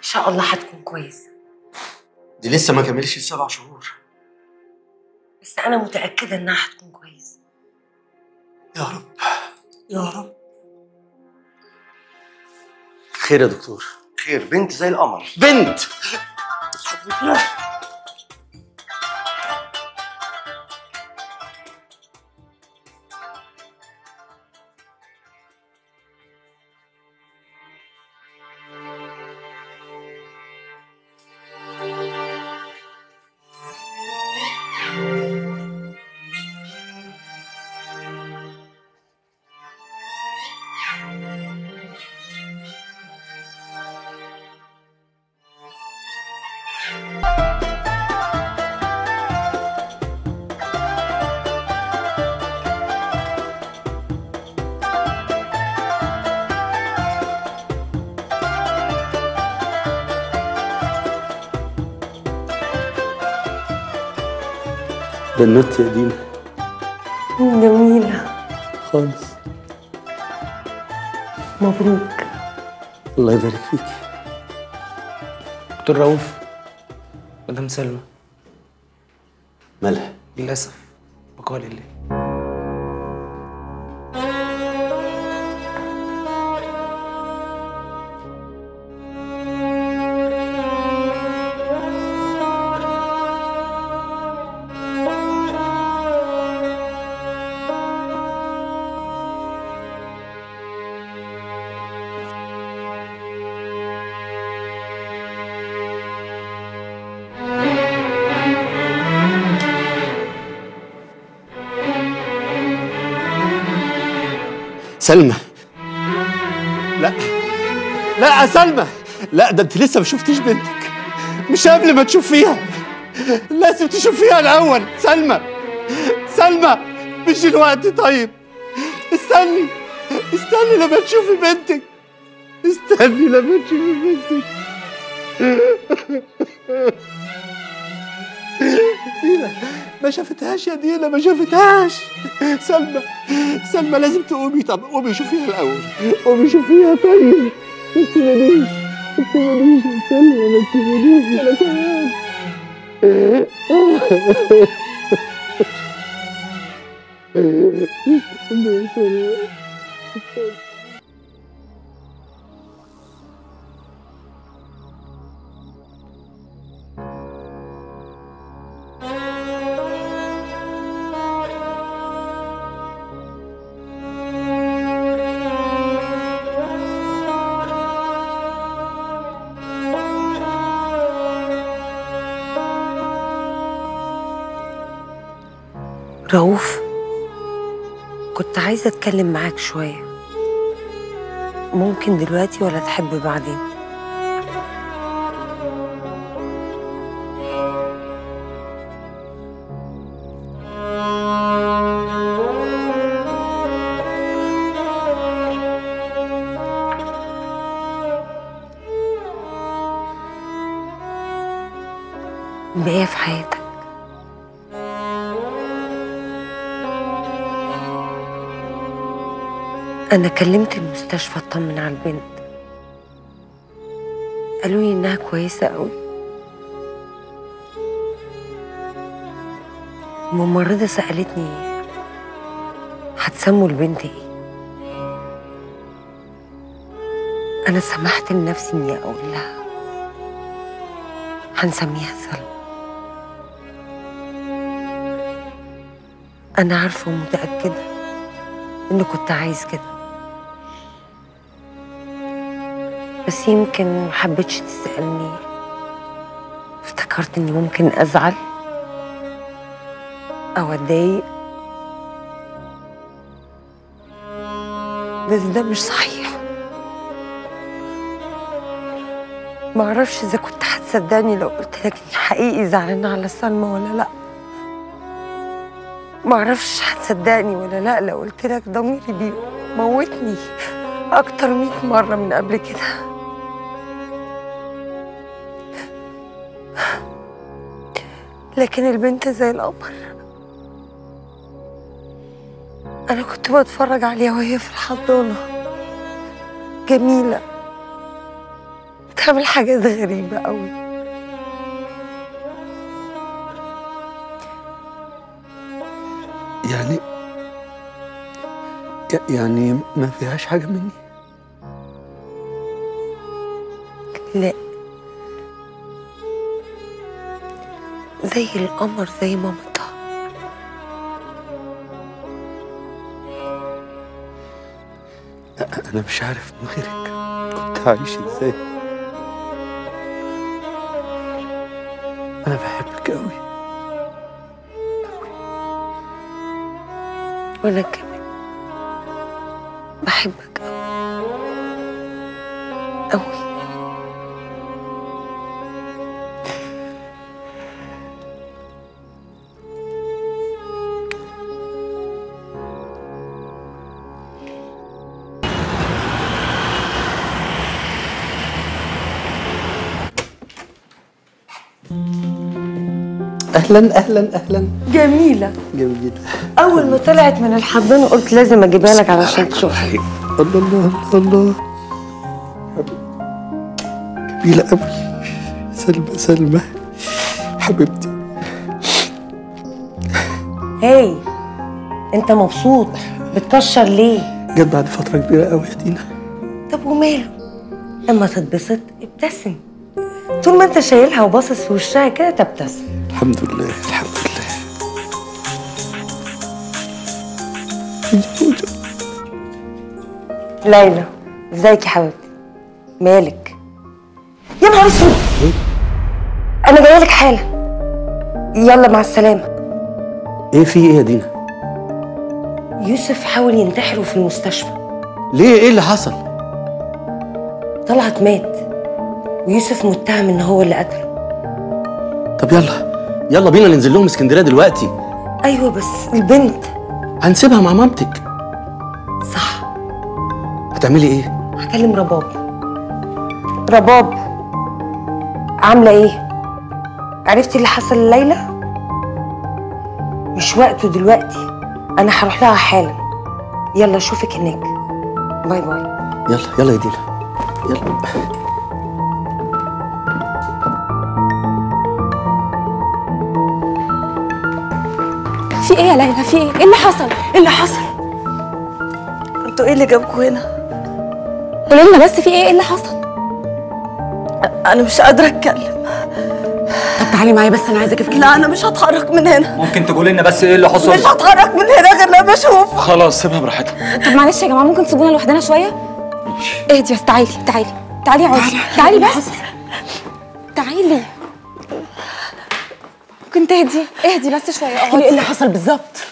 شاء الله هتكون كويسه دي لسه ما كملش السبع شهور بس انا متاكده انها هتكون كويسه يا رب يا رب خير يا دكتور خير بنت زي القمر بنت بنوت يا دينا جميله خالص مبروك الله يبارك فيك دكتور رؤوف مدام سلمى مالها للأسف بقاء لله سلمى لا لا يا سلمى لا ده انت لسه ما شفتيش بنتك مش قبل ما تشوفيها لازم تشوفيها الاول سلمى سلمى مش دلوقتي طيب استني استني لما تشوفي بنتك استني لما تشوفي بنتك دينا ما شافتهاش يا دينا ما شافتهاش سلمى سلمى لازم تقومي طب قومي شوفيها الاول قومي شوفيها طيب ما تسيبنيش ما تسيبنيش يا سلمى ما تسيبنيش انا كمان يا سلمى رؤوف كنت عايزه اتكلم معاك شويه ممكن دلوقتي ولا تحب بعدين بإيه في حياتك أنا كلمت المستشفى أطمن على البنت قالوا لي إنها كويسة أوي الممرضة سألتني هتسموا البنت إيه أنا سمحت لنفسي إني أقول لها هنسميها سلمى أنا عارفة ومتأكدة إني كنت عايز كده بس يمكن محبتش تسألني افتكرت إني ممكن أزعل أو أتضايق بس ده مش صحيح معرفش إذا كنت هتصدقني لو قلت لك إني حقيقي زعلانة على سلمى ولا لأ معرفش هتصدقني ولا لأ لو قلت لك ضميري بيموتني أكتر مئة مرة من قبل كده لكن البنت زي القمر أنا كنت بتفرج عليها وهي في الحضانة جميلة بتعمل حاجات غريبة قوي يعني ي- يعني ما فيهاش حاجة مني لا زي القمر زي مامتها أ- أنا مش عارف من غيرك كنت هعيش إزاي أنا بحبك أوي وانا كمان بحبك قوي قوي أهلا أهلا أهلا جميلة جميل أول ما طلعت من الحضانة قلت لازم أجيبها لك علشان تشوفها الله الله الله الله جميلة أوي سلمى سلمى حبيبتي هاي أنت مبسوط بتكشر ليه؟ جت بعد فترة كبيرة أوي يا دينا طب وماله؟ لما تتبسط ابتسم طول ما انت شايلها وباصص في وشها كده تبتسم الحمد لله الحمد لله ليلى ازيك يا حبيبتي مالك يا نهار اسود انا جايه لك حالا يلا مع السلامه إيه في إيه يا دينا؟ يوسف حاول ينتحر في المستشفى ليه إيه اللي حصل؟ طلعت مات ويوسف متهم ان هو اللي قتله طب يلا يلا بينا ننزل لهم اسكندرية دلوقتي ايوه بس البنت هنسيبها مع مامتك صح هتعملي إيه؟ هكلم رباب رباب عامله ايه عرفتي اللي حصل لليلى مش وقته دلوقتي انا هروح لها حالا يلا اشوفك هناك باي باي يلا يلا يا دينا يلا في ايه يا ليلى في ايه؟ ايه اللي حصل؟ ايه اللي حصل انتوا ايه اللي جابكوا هنا قولي لنا بس في ايه؟ ايه اللي حصل؟ انا مش قادره اتكلم طب تعالي معايا بس انا عايزاكي في لا انا مش هتحرك من هنا ممكن تقول لنا بس ايه اللي حصل مش هتحرك من هنا غير لما اشوف خلاص سيبها براحتها طب معلش يا جماعه ممكن تسيبونا لوحدنا شويه؟ اهدي بس تعالي تعالي تعالي اقعدي تعالي بس تعالي ممكن تهدي اهدي بس شويه اقعدي ايه اللي حصل بالظبط